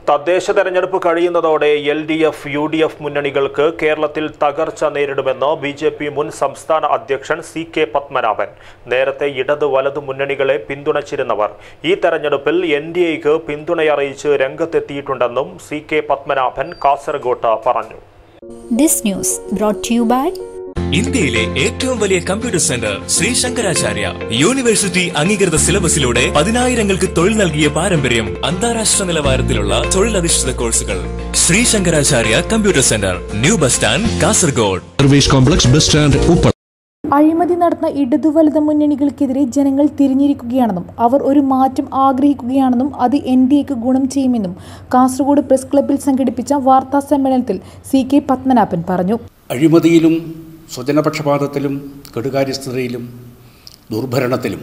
തദ്ദേശ തെരഞ്ഞെടുപ്പ് കഴിയുന്നതോടെ L D F U D F മുന്നണികൾക്ക് കേരളത്തിൽ തകർച്ച നേരിടുമെന്ന് ബി ജെ പി മുൻ സംസ്ഥാന അധ്യക്ഷൻ സി കെ പത്മനാഭൻ നേരത്തെ ഇടത് വലതു മുന്നണികളെ പിന്തുണച്ചിരുന്നവർ ഈ തെരഞ്ഞെടുപ്പിൽ എൻ ഡി എക്ക് പിന്തുണയറിയിച്ച് രംഗത്തെത്തിയിട്ടുണ്ടെന്നും സി കെ പത്മനാഭൻ കാസർഗോട്ട് പറഞ്ഞു This news brought to you by ഇന്ത്യയിലെ ഏറ്റവും വലിയ computer centre Shri Shankaracharya university അംഗീകൃത സിലബസിലൂടെ പതിനായിരങ്ങൾക്ക് തൊഴിൽ നൽകിയ പാരമ്പര്യം അന്താരാഷ്ട്ര നിലവാരത്തിലുള്ള തൊഴിലധിഷ്ഠിത കോഴ്സുകൾ Shri Shankaracharya computer centre new bus stand Kasaragod service complex bus stand Uppala അഴിമതി നടന്ന ഇടതു വലത് മുന്നണികൾക്കെതിരെ ജനങ്ങൾ തിരിഞ്ഞിരിക്കുകയാണെന്നും അവർ ഒരു മാറ്റം ആഗ്രഹിക്കുകയാണെന്നും അത് എൻ ഡി എക്ക് ഗുണം ചെയ്യുമെന്നും കാസർഗോഡ് പ്രസ് ക്ലബ്ബിൽ സംഘടിപ്പിച്ച വാർത്താ സമ്മേളനത്തിൽ സി കെ പത്മനാഭൻ പറഞ്ഞു അഴിമതിയിലും സ്വജനപക്ഷപാതത്തിലും കെടുകാര്യസ്ഥതയിലും ദുർഭരണത്തിലും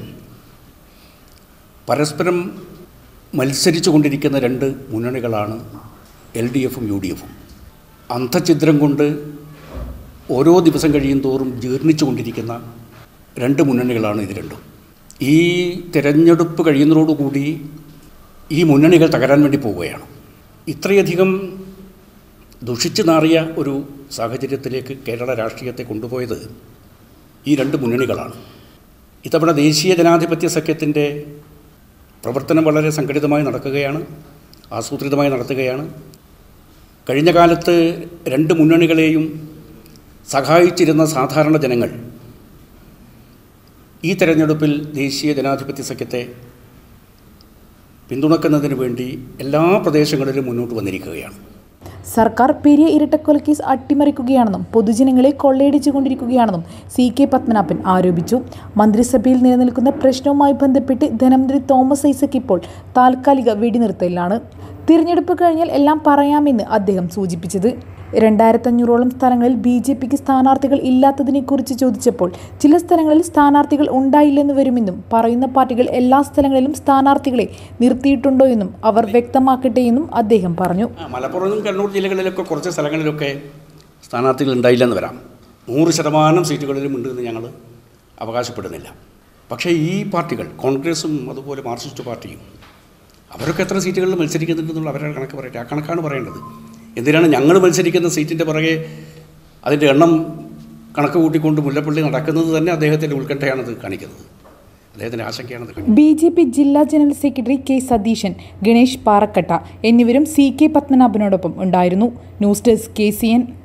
പരസ്പരം മത്സരിച്ചു കൊണ്ടിരിക്കുന്ന രണ്ട് മുന്നണികളാണ് എൽ ഡി എഫും യു ഡി എഫും അന്ധഛിദ്രം കൊണ്ട് ഓരോ ദിവസം കഴിയും തോറും ജീർണിച്ചു കൊണ്ടിരിക്കുന്ന രണ്ട് മുന്നണികളാണ് ഇത് രണ്ടും ഈ തിരഞ്ഞെടുപ്പ് കഴിയുന്നതോടുകൂടി ഈ മുന്നണികൾ തകരാൻ വേണ്ടി പോവുകയാണ് ഇത്രയധികം ദുഷിച്ചു നാറിയ ഒരു സാഹചര്യത്തിലേക്ക് കേരള രാഷ്ട്രീയത്തെ കൊണ്ടുപോയത് ഈ രണ്ട് മുന്നണികളാണ് ഇത്തവണ ദേശീയ ജനാധിപത്യ സഖ്യത്തിൻ്റെ പ്രവർത്തനം വളരെ സംഘടിതമായി നടക്കുകയാണ് ആസൂത്രിതമായി നടത്തുകയാണ് കഴിഞ്ഞ കാലത്ത് രണ്ട് മുന്നണികളെയും സഹായിച്ചിരുന്ന സാധാരണ ജനങ്ങൾ ഈ തെരഞ്ഞെടുപ്പിൽ ദേശീയ ജനാധിപത്യ സഖ്യത്തെ പിന്തുണക്കുന്നതിന് വേണ്ടി എല്ലാ പ്രദേശങ്ങളിലും മുന്നോട്ട് വന്നിരിക്കുകയാണ് സർക്കാർ പെരിയ ഇരട്ടക്കൊലക്കേസ് അട്ടിമറിക്കുകയാണെന്നും പൊതുജനങ്ങളെ കൊള്ളയടിച്ചുകൊണ്ടിരിക്കുകയാണെന്നും സി കെ പത്മനാഭൻ ആരോപിച്ചു മന്ത്രിസഭയിൽ നിലനിൽക്കുന്ന പ്രശ്നവുമായി ബന്ധപ്പെട്ട് ധനമന്ത്രി തോമസ് ഐസക് ഇപ്പോൾ താൽക്കാലിക വെടിനിർത്തലിലാണ് തിരഞ്ഞെടുപ്പ് കഴിഞ്ഞാൽ എല്ലാം പറയാമെന്ന് അദ്ദേഹം സൂചിപ്പിച്ചത് രണ്ടായിരത്തഞ്ഞൂറോളം സ്ഥലങ്ങളിൽ ബി ജെ പിക്ക് സ്ഥാനാർത്ഥികൾ ഇല്ലാത്തതിനെക്കുറിച്ച് ചോദിച്ചപ്പോൾ ചില സ്ഥലങ്ങളിൽ സ്ഥാനാർത്ഥികൾ ഉണ്ടായില്ലെന്ന് വരുമെന്നും പറയുന്ന പാർട്ടികൾ എല്ലാ സ്ഥലങ്ങളിലും സ്ഥാനാർത്ഥികളെ നിർത്തിയിട്ടുണ്ടോ എന്നും അവർ വ്യക്തമാക്കട്ടെ എന്നും അദ്ദേഹം പറഞ്ഞു ആ, മലപ്പുറം കണ്ണൂർ ജില്ലകളിലൊക്കെ കുറച്ച് സ്ഥലങ്ങളിലൊക്കെ സ്ഥാനാർത്ഥികൾ ഉണ്ടായില്ലെന്ന് വരാം നൂറ് ശതമാനം സീറ്റുകളിലും ഉണ്ട് എന്ന് ഞങ്ങൾ അവകാശപ്പെടുന്നില്ല പക്ഷേ ഈ പാർട്ടികൾ കോൺഗ്രസും അതുപോലെ മാർക്സിസ്റ്റ് പാർട്ടിയും അവരൊക്കെ എത്ര സീറ്റുകളിൽ മത്സരിക്കുന്നുണ്ടെന്നുള്ള അവരുടെ കണക്ക് പറയട്ടെ ആ കണക്കാണ് പറയേണ്ടത് എന്തിനാണ് ഞങ്ങൾ മത്സരിക്കുന്ന സീറ്റിൻ്റെ പുറകെ അതിൻ്റെ എണ്ണം കണക്ക് കൂട്ടിക്കൊണ്ട് മുല്ലപ്പള്ളി നടക്കുന്നത് തന്നെ അദ്ദേഹത്തിൻ്റെ ഉത്കണ്ഠയാണത് കാണിക്കുന്നത് അദ്ദേഹത്തിൻ്റെ ആശങ്കയാണത് കാണിക്കുന്നത് ബി ജെ പി ജില്ലാ general secretary K Satheesan Ganesh Parakkatta എന്നിവരും സി കെ പത്മനാഭനോടൊപ്പം ഉണ്ടായിരുന്നു news desk K C N